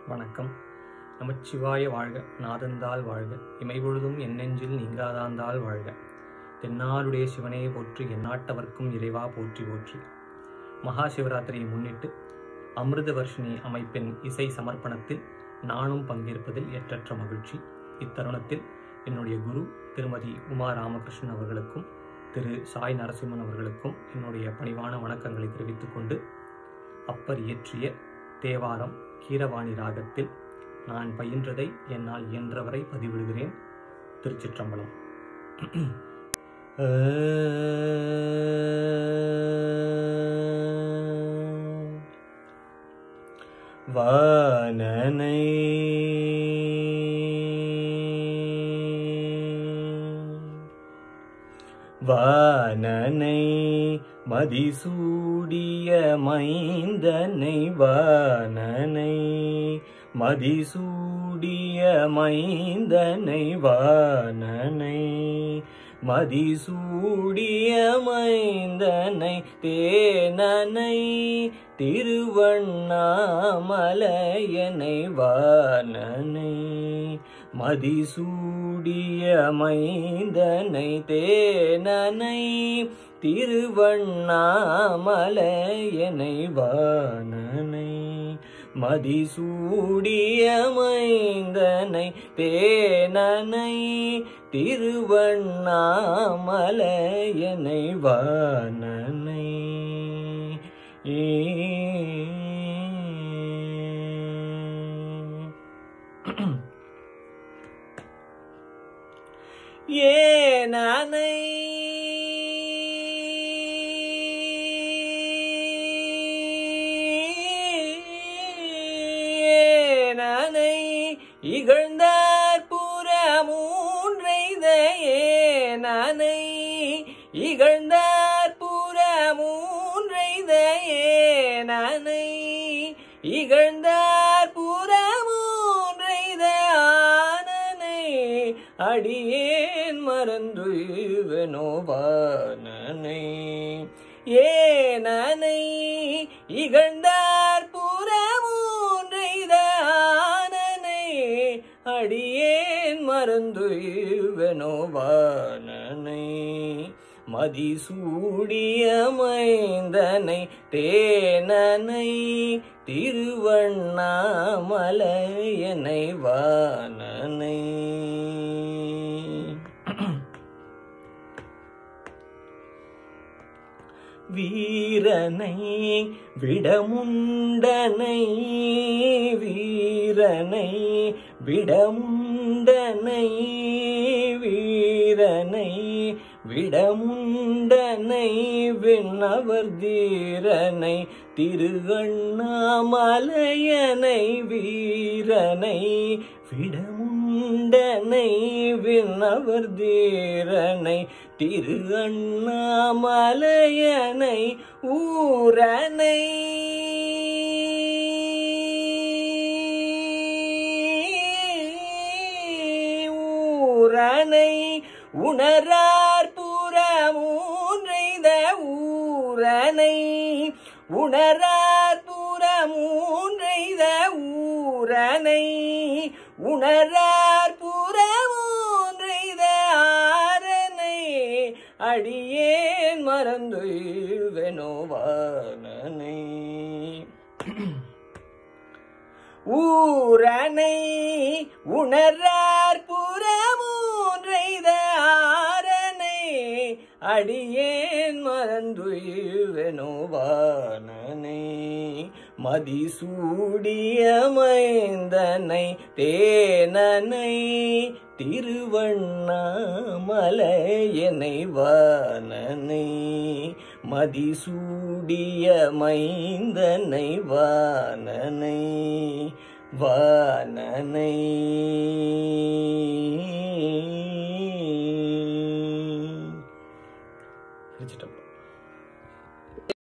வணக்கம் நமச்சிவாய வாழ்க நாதந்தால் வாழ்க இமைபொழுதும் என்னெஞ்சில் நீங்காதாந்தால் வாழ்க தென்னாளுடைய சிவனே போற்றி எந்நாட்டவர்க்கும் இறைவா போற்றி போற்றி மகா சிவராத்திரியை முன்னிட்டு அமிர்த வர்ஷினி அமைப்பின் இசை சமர்ப்பணத்தில் நானும் பங்கேற்பதில் எற்றற்ற மகிழ்ச்சி இத்தருணத்தில் என்னுடைய குரு திருமதி உமா ராமகிருஷ்ணன் அவர்களுக்கும் திரு சாய் நரசிம்மன் அவர்களுக்கும் என்னுடைய பணிவான வணக்கங்களை தெரிவித்துக் கொண்டு அப்பர் இயற்றிய தேவாரம் கீரவாணி ராகத்தில் நான் பயின்றதை என்னால் இயன்றவரை பதிவிடுகிறேன் திருச்சிற்றம்பலம் வானனை வானனை மதிசூடிய மைந்தனை வானனை மதிசூடிய மைந்தனை வானனை மதிசூடிய மைந்தனை தேனனை திருவண்ணாமலையனை வானனை மதிசூடிய மைந்தனை தேனனை திருவண்ணாமலையனை வானனை மதிசூடிய மைந்தனை தேனனை திருவண்ணாமலையனை வானனை ஏனனை ஏனனை இகழ்ந்தார் புறமூன்றைத ஏனனை இகழ்ந்தார் புறமூன்றைத ஏனனை இகழ்ந்தார் புறமூன்றைத ஆனனை அடியேன் மறந்து வெனோபானனை ஏனனை இகழ்ந்தார் புறமூன்றைத ஆனனை அடியேன் மறந்து வெனோபானனை மதிசூடிய மைந்தனை தேனனை திருவண்ணாமலையனை வானனை வீரனை விடமுண்டனை வீரனை விடமுண்டனை வீரனை விடமுண்டனை விண்ணவர் தீரனை திருகண்ணாமலையனை வீரனை விடமுண்டனை விண்ணவர் தீரனை திரு அண்ணாமலையனை ஊரனை ஊரனை உணரார் புறமூன்றைத ஊரனை உணரார் புறமூன்றைத ஊரனை உணரார் புறமூன்றைத ஆரனை அடியேன் மறந்து வெனோவானனை ஊரனை உணரார் புறமூன்றைத ஆரனை அடியேன் மறந்துவெனோவானனை மதிசூடிய மைந்தனை தேனனை திருவண்ணாமலையனை வானனை மதிசூடிய மைந்தனை வானனை வானனை